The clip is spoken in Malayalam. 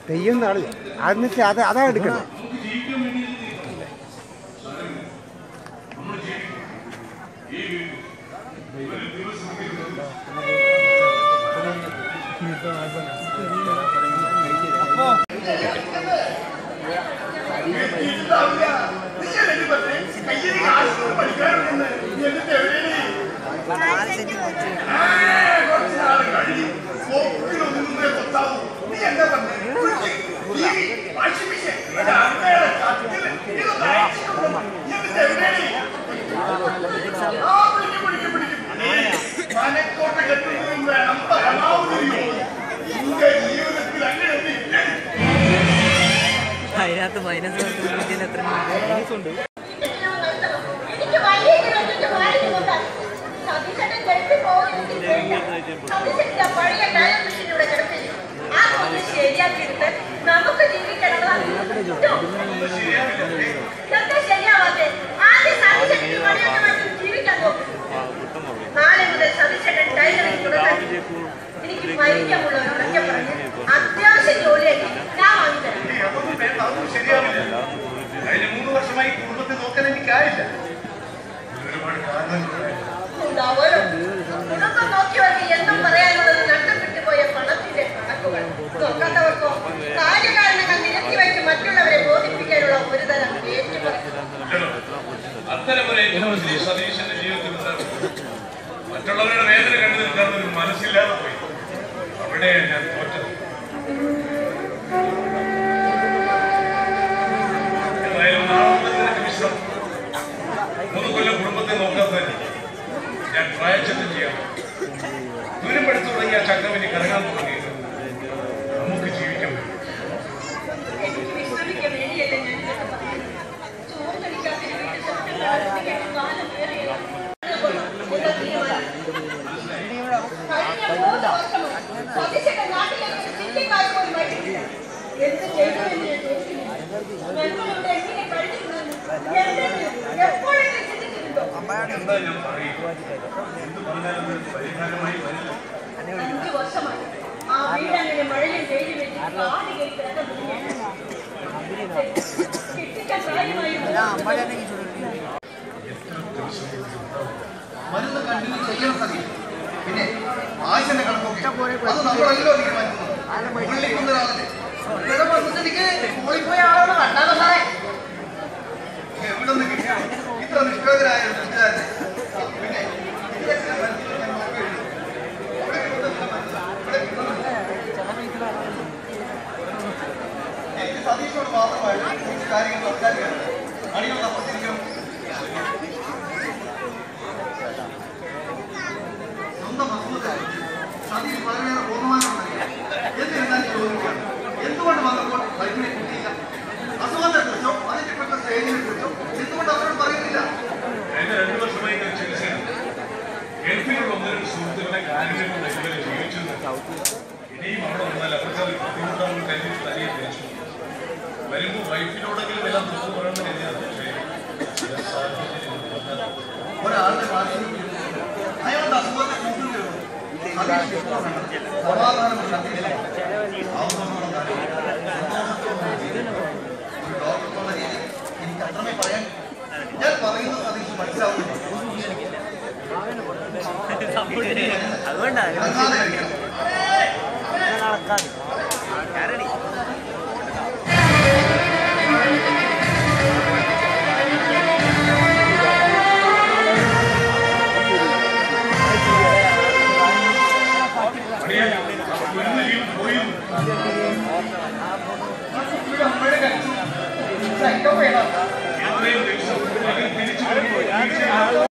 തെയ്യം നാളെ അതെന്ന് വെച്ചാൽ അത് അതാ എടുക്കണം അതിനകത്ത് മൈനസ് എത്ര മൈനസ് ഉണ്ട് എനിക്ക് വലിയ ഗ്രഹത്തിന്റെ വാലിന് കൊണ്ടാണ്. സതീശന്റെ ഗൾഫിൽ പോകുന്നത് എനിക്ക് വേണ്ട. സതീശന്റെ പഴയ ഡയൽ മെഷീൻ ഇവിടെ കിടപ്പില്ല. ആ ഒന്ന് ശരിയാക്കിയിട്ട് നമുക്ക് ജീവിക്കണതാണ്. കേട്ടോ? എന്താ ശരിയാവാത്തെ? ആദ്യം സതീശന്റെ പണിയൊക്കെ മാറ്റി ജീവിക്കാൻ നോക്ക്. നാളെ മുതൽ സതീശന്റെ ടൈലറിംഗ് തുടങ്ങാൻ എനിക്ക് പരിചയമുള്ളവരോടൊക്കെ പറഞ്ഞ് അത്യാവശ്യം ജോലിയാക്കി ഞാൻ വാങ്ങിത്തരാം അതൊന്നും വേണ്ട അതൊന്നും ശരിയാവില്ല കഴിഞ്ഞ മൂന്ന് വർഷമായി കുടുംബത്തെ നോക്കാൻ എനിക്കായില്ല ഒരുപാട് കാരണങ്ങളുണ്ടായിരുന്നു ഉണ്ടാവുമല്ലോ. ഇതൊക്കെ നോക്കിയവർക്ക് എന്തും പറയാനുള്ളത് നഷ്ടപ്പെട്ടു പോയ പണത്തിന്റെ കണക്കുകൾ നോക്കാത്തവർക്കോ കാര്യകാരണങ്ങൾ നിരത്തി വെച്ച് മറ്റുള്ളവരെ ബോധിപ്പിക്കാനുള്ള ഒരു തരം ഏറ്റുപറച്ചിൽ അത്തരം ഒരു ഏറ്റുപറച്ചിൽ സതീശന്റെ ജീവിതത്തിൽ ഉണ്ടായിരുന്നു മറ്റുള്ളവരുടെ വേദന കണ്ടു നിൽക്കാൻ ഒരു മനസ്സില്ലാതെ പോയി അവിടെ ഞാൻ തോറ്റത് എന്തായാലും നാളെ മുതൽ നിനക്ക് വിശ്രമം മൂന്ന് കൊല്ലം കുടുംബത്തെ നോക്കാത്തതിന് ഞാൻ പ്രായച്ചത്തം ചെയ്യാം ദൂരപ്പെടുത്തു തുടങ്ങിയ ചക്രവിന് കറങ്ങാൻ തുടങ്ങി നമുക്ക് ജീവിക്കാൻ പറ്റും എനിക്ക് വിശ്രമിക്കാൻ വേണ്ടിയല്ലേ ഞാൻ ഇതൊക്കെ പറയുന്നത്. ചോറ് കഴിക്കാത്ത ഒരു വീട്ടിൽ സ്വപ്നം കാണുന്നതിനേക്കാൾ കാലം ഏറെയാണ്. എന്താ തീരുമാനം? കഴിഞ്ഞ മൂന്ന് വർഷമായി സതീശന്റെ നാട്ടിലേക്ക് ഒരു ചിട്ടിക്കാർ പോലും വരില്ല. എന്ത് ചെയ്തുവെന്ന് ഞാൻ ചോദിക്കുന്നില്ല. ഞങ്ങളിവിടെ എങ്ങനെ കഴിഞ്ഞിരുന്നെന്ന് എന്തെങ്കിലും എപ്പോഴെങ്കിലും ചിന്തിച്ചിട്ടുണ്ടോ? എന്താ ഞാൻ പറയുക എന്ത് പറഞ്ഞാലും ഒരു പരിഹാരമായി വരില്ല അഞ്ച് വർഷമായി ആ വീടങ്ങനെ മഴയും വെയിലും വെച്ച് കാട് കയറി കിടക്കുന്നു. കെട്ടിക്കാൻ പ്രായമായിരുന്നു മരുന്ന് കണ്ടിന്യൂ ചെയ്യണം സതി പിന്നെ ആശന്റെ കണക്കൊക്കെ അത് നമ്മളല്ലോ തീരുമാനിക്കുന്നത് പുള്ളിക്കുന്ന ഒരാളല്ലേ ഇവിടെ വന്നതിക്ക് സ്കൂളിൽ പോയ ആളാണ് കണ്ടാലോ സാറേ എവിടെ നിന്ന് കിട്ടിയോ ഇത്ര നിഷ്കളങ്കരായ ഒരു കൂട്ടുകാരനെ പിന്നെ ഇതിലൊക്കെ മരുന്ന് ഞാൻ നോക്കുകയുള്ളൂ. ഇവിടെ കിട്ടുന്നില്ല മരുന്ന്. ഇവിടെ കിട്ടുന്നില്ല. എനിക്ക് സതീഷോട് മാത്രമായിട്ട് കുറച്ച് കാര്യങ്ങൾ സംസാരിക്കാനുണ്ട് അണികളുടെ അപ്പുറത്തിരിക്കണം സ്വന്തം അസുഖത്തിൽ സതീഷ് വളരെയേറെ ബഹുമാനമുണ്ടല്ലോ എന്നിരുന്നാലും ചോദിക്കാം എന്തുകൊണ്ട് വന്നപ്പോൾ വൈദ്യുതി കിട്ടിയില്ല അസുഖത്തെ കുറിച്ചോ അതിനെപ്പെട്ട സ്റ്റേജിനെ കുറിച്ചോ എന്തുകൊണ്ട് അവരോട് പറയുന്നില്ല കഴിഞ്ഞ രണ്ടു വർഷമായി ഞാൻ ചികിത്സയാണ് ഗൾഫിലുള്ള ഒന്ന് രണ്ട് സുഹൃത്തുക്കളെ കാര്യങ്ങൾ കൊണ്ട് ഇതുവരെ ജീവിച്ചിരുന്നു ഇനിയും അവിടെ വന്നാൽ അവർക്ക് അത് ബുദ്ധിമുട്ടാണെന്ന് കരുതി തനിയെ തിരിച്ചു വരുമ്പോൾ വൈഫിനോടെങ്കിലും എല്ലാം തുറന്നു പറയണമെന്ന് കരുതിയാണ് പക്ഷേ ചില സാഹചര്യങ്ങൾ ഒരാളുടെ ഭാഷയിൽ അയാളുടെ അസുഖത്തെ കൂട്ടുകയുള്ളൂ സതീഷ് സമാധാനം ആവശ്യമുള്ള കാര്യം സന്തോഷത്തോടെ ജീവിക്കണം. ഒരു ഡോക്ടർ എന്നുള്ള രീതിയിൽ എനിക്ക് അത്രമേ പറയാൻ ഞാൻ പറയുന്നത് സതീഷ് മനസ്സിലാവുന്നില്ല അതുകൊണ്ടാണ് ഇറങ്ങാതെ കഴിക്കണം നടക്കാതെ പോയിരുന്നു ഇവിടെ അമ്മയുടെ കഴിച്ചു ഇതൊക്കെ വേണം എത്രയും ദിവസം മകൻ തിരിച്ചു വരുമ്പോൾ